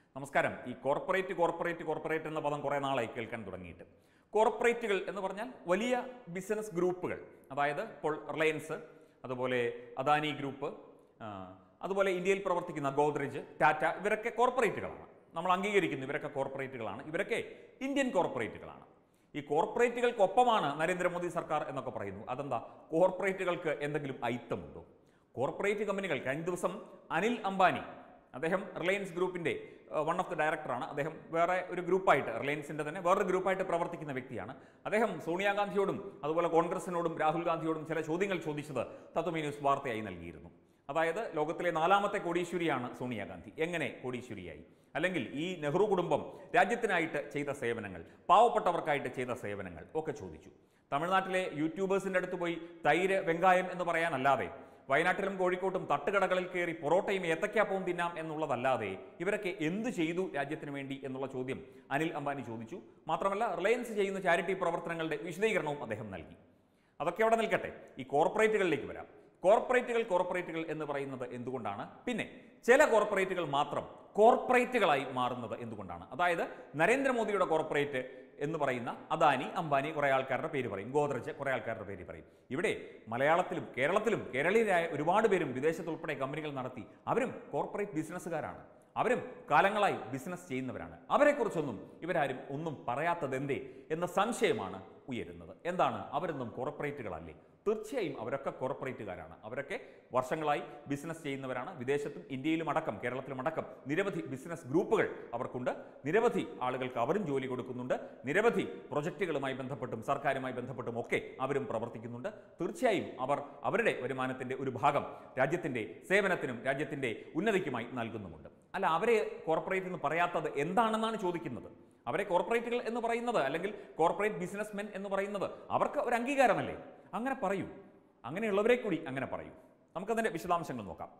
നമസ്കാരം ഈ corporate corporate corporate എന്ന പദം കുറേ നാളായി കേൾക്കാൻ തുടങ്ങിയിട്ട് കോർപ്പറേറ്റുകൾ എന്ന് പറഞ്ഞാൽ വലിയ ബിസിനസ് ഗ്രൂപ്പുകൾ അതായത് ഇപ്പോൾ റിലയൻസ് അതുപോലെ അദാനി ഗ്രൂപ്പ് ആ, അതുപോലെ ഇന്ത്യയിൽ പ്രവർത്തിക്കുന്ന ഗോദ്രേജ് ടാറ്റ ഇവരൊക്കെ കോർപ്പറേറ്റുകളാണ് നമ്മൾ അംഗീകരിക്കുന്നു ഇവരൊക്കെ കോർപ്പറേറ്റുകളാണ് ഇവരൊക്കെ ഇന്ത്യൻ കോർപ്പറേറ്റുകളാണ് ഈ കോർപ്പറേറ്റുകൾക്കൊപ്പമാണ് നരേന്ദ്രമോദി സർക്കാർ എന്നൊക്കെ പറയുന്നു അതെന്താ കോർപ്പറേറ്റുകൾക്ക് എന്തെങ്കിലും ഐത്തമുണ്ടോ കോർപ്പറേറ്റ് കമ്പനികൾ കഴിഞ്ഞ ദിവസം അനിൽ അംബാനി അദ്ദേഹം റിലയൻസ് ഗ്രൂപ്പിന്റെ വൺ ഓഫ് ദി ഡയറക്ടറാണ് അദ്ദേഹം വേറെ ഒരു ഗ്രൂപ്പായിട്ട് റിലയൻസിന്റെ തന്നെ വേറൊരു ഗ്രൂപ്പായിട്ട് പ്രവർത്തിക്കുന്ന വ്യക്തിയാണ് അദ്ദേഹം സോണിയാഗാന്ധിയോടും അതുപോലെ കോൺഗ്രസിനോടും രാഹുൽ ഗാന്ധിയോടും ചില ചോദ്യങ്ങൾ ചോദിച്ചത് തത്വമി ന്യൂസ് വാർത്തയായി നൽകിയിരുന്നു അതായത് ലോകത്തിലെ നാലാമത്തെ കോടീശ്വരിയാണ് സോണിയാഗാന്ധി എങ്ങനെ കോടീശ്വരിയായി അല്ലെങ്കിൽ ഈ നെഹ്റു കുടുംബം രാജ്യത്തിനായിട്ട് ചെയ്ത സേവനങ്ങൾ പാവപ്പെട്ടവർക്കായിട്ട് ചെയ്ത സേവനങ്ങൾ ഒക്കെ ചോദിച്ചു തമിഴ്നാട്ടിലെ യൂട്യൂബേഴ്സിന്റെ അടുത്ത് പോയി തൈര് വെങ്കായം എന്ന് പറയാനല്ലാതെ വയനാട്ടിലും കോഴിക്കോട്ടും തട്ടുകടകളിൽ കയറി പൊറോട്ടയും ഏത്തക്കാപ്പവും തിന്നാം എന്നുള്ളതല്ലാതെ ഇവരൊക്കെ എന്ത് ചെയ്തു രാജ്യത്തിന് വേണ്ടി എന്നുള്ള ചോദ്യം അനിൽ അംബാനി ചോദിച്ചു മാത്രമല്ല റിലയൻസ് ചെയ്യുന്ന ചാരിറ്റി പ്രവർത്തനങ്ങളുടെ വിശദീകരണവും അദ്ദേഹം നൽകി അതൊക്കെ അവിടെ നിൽക്കട്ടെ ഈ കോർപ്പറേറ്റുകളിലേക്ക് വരാം കോർപ്പറേറ്റുകൾ കോർപ്പറേറ്റുകൾ എന്ന് പറയുന്നത് എന്തുകൊണ്ടാണ് പിന്നെ ചില കോർപ്പറേറ്റുകൾ മാത്രം കോർപ്പറേറ്റുകളായി മാറുന്നത് എന്തുകൊണ്ടാണ് അതായത് നരേന്ദ്രമോദിയുടെ കോർപ്പറേറ്റ് എന്ന് പറയുന്ന അദാനി അംബാനി കുറേ ആൾക്കാരുടെ പേര് പറയും ഗോദ്രജ് കുറേ ആൾക്കാരുടെ പേര് പറയും ഇവിടെ മലയാളത്തിലും കേരളത്തിലും കേരളീയരായ ഒരുപാട് പേരും വിദേശത്തുൾപ്പെടെ കമ്പനികൾ നടത്തി അവരും കോർപ്പറേറ്റ് ബിസിനസ്സുകാരാണ് അവരും കാലങ്ങളായി ബിസിനസ് ചെയ്യുന്നവരാണ് അവരെക്കുറിച്ചൊന്നും ഇവരാരും ഒന്നും പറയാത്തതെന്തേ എന്ന സംശയമാണ് ഉയരുന്നത് എന്താണ് അവരൊന്നും കോർപ്പറേറ്റുകളല്ലേ തീർച്ചയായും അവരൊക്കെ കോർപ്പറേറ്റുകാരാണ് അവരൊക്കെ വർഷങ്ങളായി ബിസിനസ് ചെയ്യുന്നവരാണ് വിദേശത്തും ഇന്ത്യയിലും അടക്കം കേരളത്തിലും അടക്കം നിരവധി ബിസിനസ് ഗ്രൂപ്പുകൾ അവർക്കുണ്ട് നിരവധി ആളുകൾക്ക് അവരും ജോലി കൊടുക്കുന്നുണ്ട് നിരവധി പ്രൊജക്റ്റുകളുമായി ബന്ധപ്പെട്ടും സർക്കാരുമായി ബന്ധപ്പെട്ടും ഒക്കെ അവരും പ്രവർത്തിക്കുന്നുണ്ട് തീർച്ചയായും അവർ അവരുടെ വരുമാനത്തിന്റെ ഒരു ഭാഗം രാജ്യത്തിന്റെ സേവനത്തിനും രാജ്യത്തിന്റെ ഉന്നതിക്കുമായി നൽകുന്നുമുണ്ട് അല്ല അവരെ കോർപ്പറേറ്റ് എന്ന് പറയാത്തത് എന്താണെന്നാണ് ചോദിക്കുന്നത് അവരെ കോർപ്പറേറ്റുകൾ എന്ന് പറയുന്നത് അല്ലെങ്കിൽ കോർപ്പറേറ്റ് ബിസിനസ്മെൻ എന്ന് പറയുന്നത് അവർക്ക് ഒരു അംഗീകാരമല്ലേ അങ്ങനെ പറയൂ അങ്ങനെയുള്ളവരെ കൂടി അങ്ങനെ പറയൂ നമുക്കതിൻ്റെ വിശദാംശങ്ങൾ നോക്കാം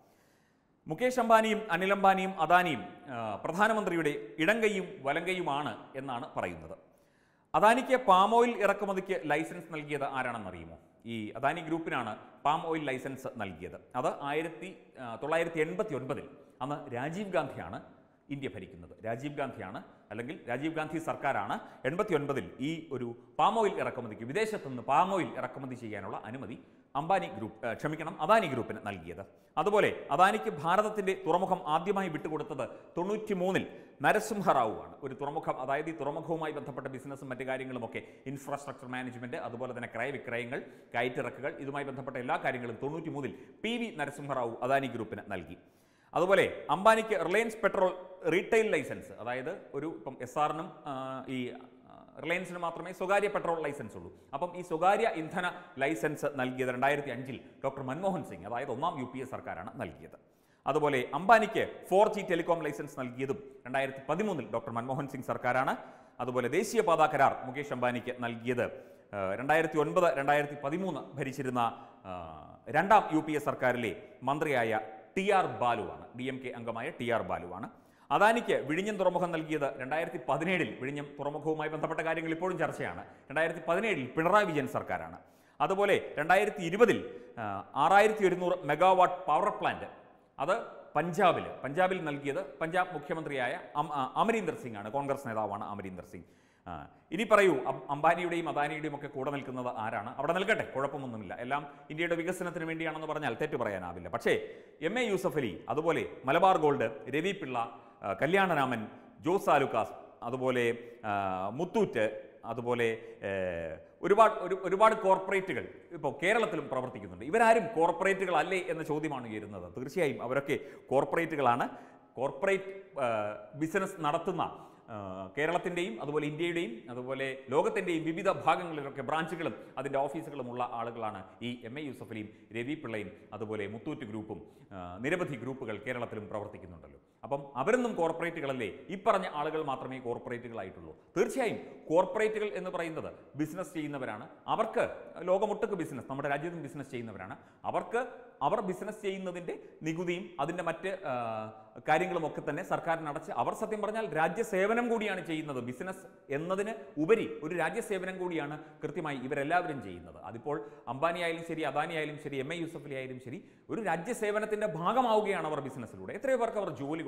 മുകേഷ് അംബാനിയും അനിൽ അംബാനിയും അദാനിയും ആ, പ്രധാനമന്ത്രിയുടെ ഇടങ്കൈയും വലങ്കൈയുമാണ് എന്നാണ് പറയുന്നത് അദാനിക്ക് പാം ഓയിൽ ഇറക്കുമതിക്ക് ലൈസൻസ് നൽകിയത് ആരാണെന്നറിയുമോ ഈ അദാനി ഗ്രൂപ്പിനാണ് പാം ഓയിൽ ലൈസൻസ് നൽകിയത് അത് ആയിരത്തി ആ, തൊള്ളായിരത്തി എൺപത്തി ഒൻപതിൽ അന്ന് രാജീവ് ഗാന്ധിയാണ് ഇന്ത്യ ഭരിക്കുന്നത് രാജീവ് ഗാന്ധിയാണ് അല്ലെങ്കിൽ രാജീവ് ഗാന്ധി സർക്കാരാണ് എൺപത്തി ഒൻപതിൽ ഈ ഒരു പാം ഓയിൽ ഇറക്കുമതിക്ക് വിദേശത്തു നിന്ന് പാം ഓയിൽ ഇറക്കുമതി ചെയ്യാനുള്ള അനുമതി അംബാനി ഗ്രൂപ്പ് ഏ, ക്ഷമിക്കണം അദാനി ഗ്രൂപ്പിന് നൽകിയത് അതുപോലെ അദാനിക്ക് ഭാരതത്തിന്റെ തുറമുഖം ആദ്യമായി വിട്ടുകൊടുത്തത് തൊണ്ണൂറ്റി മൂന്നിൽ നരസിംഹറാവു ആണ് ഒരു തുറമുഖം അതായത് ഈ തുറമുഖവുമായി ബന്ധപ്പെട്ട ബിസിനസ്സും മറ്റു കാര്യങ്ങളുമൊക്കെ ഇൻഫ്രാസ്ട്രക്ചർ മാനേജ്മെന്റ് അതുപോലെ തന്നെ ക്രയവിക്രയങ്ങൾ കയറ്റിറക്കുകൾ ഇതുമായി ബന്ധപ്പെട്ട എല്ലാ കാര്യങ്ങളും തൊണ്ണൂറ്റി മൂന്നിൽ പി വി നരസിംഹറാവു അദാനി ഗ്രൂപ്പിന് നൽകി അതുപോലെ അംബാനിക്ക് റിലയൻസ് പെട്രോൾ റീറ്റെയിൽ ലൈസൻസ് അതായത് ഒരു ഇപ്പം എസ് ആറിനും ഈ ആ, റിലയൻസിന് മാത്രമേ സ്വകാര്യ പെട്രോൾ ലൈസൻസ് ഉള്ളൂ അപ്പം ഈ സ്വകാര്യ ഇന്ധന ലൈസൻസ് നൽകിയത് രണ്ടായിരത്തി അഞ്ചിൽ ഡോക്ടർ മൻമോഹൻ സിംഗ് അതായത് ഒന്നാം യു പി എ സർക്കാരാണ് നൽകിയത് അതുപോലെ അംബാനിക്ക് ഫോർ ജി ടെലികോം ലൈസൻസ് നൽകിയതും രണ്ടായിരത്തി പതിമൂന്നിൽ ഡോക്ടർ മൻമോഹൻ സിംഗ് സർക്കാരാണ് അതുപോലെ ദേശീയപാതാ കരാർ മുകേഷ് അംബാനിക്ക് നൽകിയത് രണ്ടായിരത്തി ഒൻപത് രണ്ടായിരത്തി പതിമൂന്ന് ഭരിച്ചിരുന്ന ആ, രണ്ടാം യു പി എ സർക്കാരിലെ മന്ത്രിയായ ടി ആർ ബാലുവാണ് ഡി എം കെ അംഗമായ ടി ആർ ബാലുവാണ് അദാനിക്ക് വിഴിഞ്ഞം തുറമുഖം നൽകിയത് രണ്ടായിരത്തി പതിനേഴിൽ വിഴിഞ്ഞം തുറമുഖവുമായി ബന്ധപ്പെട്ട കാര്യങ്ങൾ ഇപ്പോഴും ചർച്ചയാണ് രണ്ടായിരത്തി പതിനേഴിൽ പിണറായി വിജയൻ സർക്കാരാണ് അതുപോലെ രണ്ടായിരത്തി ഇരുപതിൽ ആറായിരത്തി ഒരുന്നൂറ് മെഗാവാട്ട് പവർ പ്ലാന്റ് അത് പഞ്ചാബിൽ പഞ്ചാബിൽ നൽകിയത് പഞ്ചാബ് മുഖ്യമന്ത്രിയായ അം- ആ, അമരീന്ദർ സിംഗ് ആണ് കോൺഗ്രസ് നേതാവാണ് അമരീന്ദർ സിംഗ് ആ, ഇനി പറയൂ അം- അംബാനിയുടെയും അദാനിയുടെയും ഒക്കെ കൂടെ നിൽക്കുന്നത് ആരാണ് അവിടെ നിൽക്കട്ടെ കുഴപ്പമൊന്നുമില്ല എല്ലാം ഇന്ത്യയുടെ വികസനത്തിന് വേണ്ടിയാണെന്ന് പറഞ്ഞാൽ തെറ്റു പറയാനാവില്ല പക്ഷേ എം എ യൂസഫ് അലി അതുപോലെ മലബാർ ഗോൾഡ് രവി പിള്ള ആ, കല്യാണരാമൻ ജോസ് ആലുക്കാസ് അതുപോലെ ആ, മുത്തൂറ്റ് അതുപോലെ ഏ, ഒരുപാട് ഒരു ഒരുപാട് കോർപ്പറേറ്റുകൾ ഇപ്പോൾ കേരളത്തിലും പ്രവർത്തിക്കുന്നുണ്ട് ഇവരാരും കോർപ്പറേറ്റുകൾ അല്ലേ എന്ന ചോദ്യമാണ് ഉയരുന്നത് തീർച്ചയായും അവരൊക്കെ കോർപ്പറേറ്റുകളാണ് കോർപ്പറേറ്റ് ആ, ബിസിനസ് നടത്തുന്ന ആ, കേരളത്തിൻ്റെയും അതുപോലെ ഇന്ത്യയുടെയും അതുപോലെ ലോകത്തിൻ്റെയും വിവിധ ഭാഗങ്ങളിലൊക്കെ ബ്രാഞ്ചുകളും അതിൻ്റെ ഓഫീസുകളും ഉള്ള ആളുകളാണ് ഈ എം എ യൂസഫലിയും രവി പിള്ളയും അതുപോലെ മുത്തൂറ്റ് ഗ്രൂപ്പും ആ, നിരവധി ഗ്രൂപ്പുകൾ കേരളത്തിലും പ്രവർത്തിക്കുന്നുണ്ടല്ലോ അപ്പം അവരൊന്നും കോർപ്പറേറ്റുകളല്ലേ ഈ പറഞ്ഞ ആളുകൾ മാത്രമേ കോർപ്പറേറ്റുകളായിട്ടുള്ളൂ തീർച്ചയായും കോർപ്പറേറ്റുകൾ എന്ന് പറയുന്നത് ബിസിനസ് ചെയ്യുന്നവരാണ് അവർക്ക് ലോകമൊട്ടുക്ക് ബിസിനസ് നമ്മുടെ രാജ്യത്തും ബിസിനസ് ചെയ്യുന്നവരാണ് അവർക്ക് അവർ ബിസിനസ് ചെയ്യുന്നതിൻ്റെ നികുതിയും അതിൻ്റെ മറ്റ് ആ, കാര്യങ്ങളും ഒക്കെ തന്നെ സർക്കാരിന് അടച്ച് അവർ സത്യം പറഞ്ഞാൽ രാജ്യസേവനം കൂടിയാണ് ചെയ്യുന്നത് ബിസിനസ് എന്നതിന് ഉപരി ഒരു രാജ്യസേവനം കൂടിയാണ് കൃത്യമായി ഇവരെല്ലാവരും ചെയ്യുന്നത് അതിപ്പോൾ അംബാനി ആയാലും ശരി അദാനി ആയാലും ശരി എം എ യൂസഫലി ആയാലും ശരി ഒരു രാജ്യസേവനത്തിന്റെ ഭാഗമാവുകയാണ് അവർ ബിസിനസ്സിലൂടെ എത്രയോ പേർക്ക് അവർ ജോലി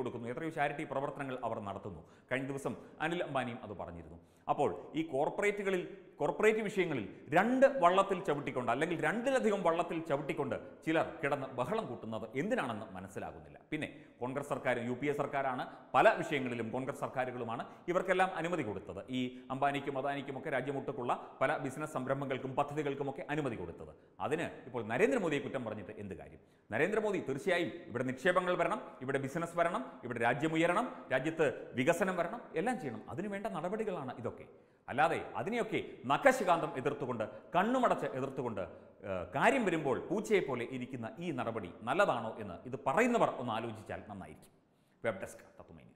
കൊടുക്കുന്നു എത്രയോ ചാരിറ്റി പ്രവർത്തനങ്ങൾ അവർ നടത്തുന്നു കഴിഞ്ഞ ദിവസം അനിൽ അംബാനിയും അത് പറഞ്ഞിരുന്നു അപ്പോൾ ഈ കോർപ്പറേറ്റുകളിൽ കോർപ്പറേറ്റ് വിഷയങ്ങളിൽ രണ്ട് വള്ളത്തിൽ ചവിട്ടിക്കൊണ്ട് അല്ലെങ്കിൽ രണ്ടിലധികം വള്ളത്തിൽ ചവിട്ടിക്കൊണ്ട് ചിലർ കിടന്ന് ബഹളം കൂട്ടുന്നത് എന്തിനാണെന്ന് മനസ്സിലാകുന്നില്ല പിന്നെ കോൺഗ്രസ് സർക്കാർ യു പി എ സർക്കാരാണ് പല വിഷയങ്ങളിലും കോൺഗ്രസ് സർക്കാരുകളുമാണ് ഇവർക്കെല്ലാം അനുമതി കൊടുത്തത് ഈ അംബാനിക്കും അദാനിക്കും ഒക്കെ രാജ്യമൊട്ടുക്കുള്ള പല ബിസിനസ് സംരംഭങ്ങൾക്കും പദ്ധതികൾക്കുമൊക്കെ അനുമതി കൊടുത്തത് അതിന് ഇപ്പോൾ നരേന്ദ്രമോദിയെ കുറ്റം പറഞ്ഞിട്ട് എന്ത് കാര്യം നരേന്ദ്രമോദി തീർച്ചയായും ഇവിടെ നിക്ഷേപങ്ങൾ വരണം ഇവിടെ ബിസിനസ് വരണം ഇവിടെ രാജ്യം ഉയരണം രാജ്യത്ത് വികസനം വരണം എല്ലാം ചെയ്യണം അതിനുവേണ്ട നടപടികളാണ് ഇതൊക്കെ അല്ലാതെ അതിനെയൊക്കെ നഖശികാന്തം എതിർത്തുകൊണ്ട് കണ്ണുമടച്ച് എതിർത്തുകൊണ്ട് ഏഹ്, കാര്യം വരുമ്പോൾ പൂച്ചയെ പോലെ ഇരിക്കുന്ന ഈ നടപടി നല്ലതാണോ എന്ന് ഇത് പറയുന്നവർ ഒന്ന് ആലോചിച്ചാൽ നന്നായിരിക്കും വെബ് ഡെസ്ക് തത്തുമൈ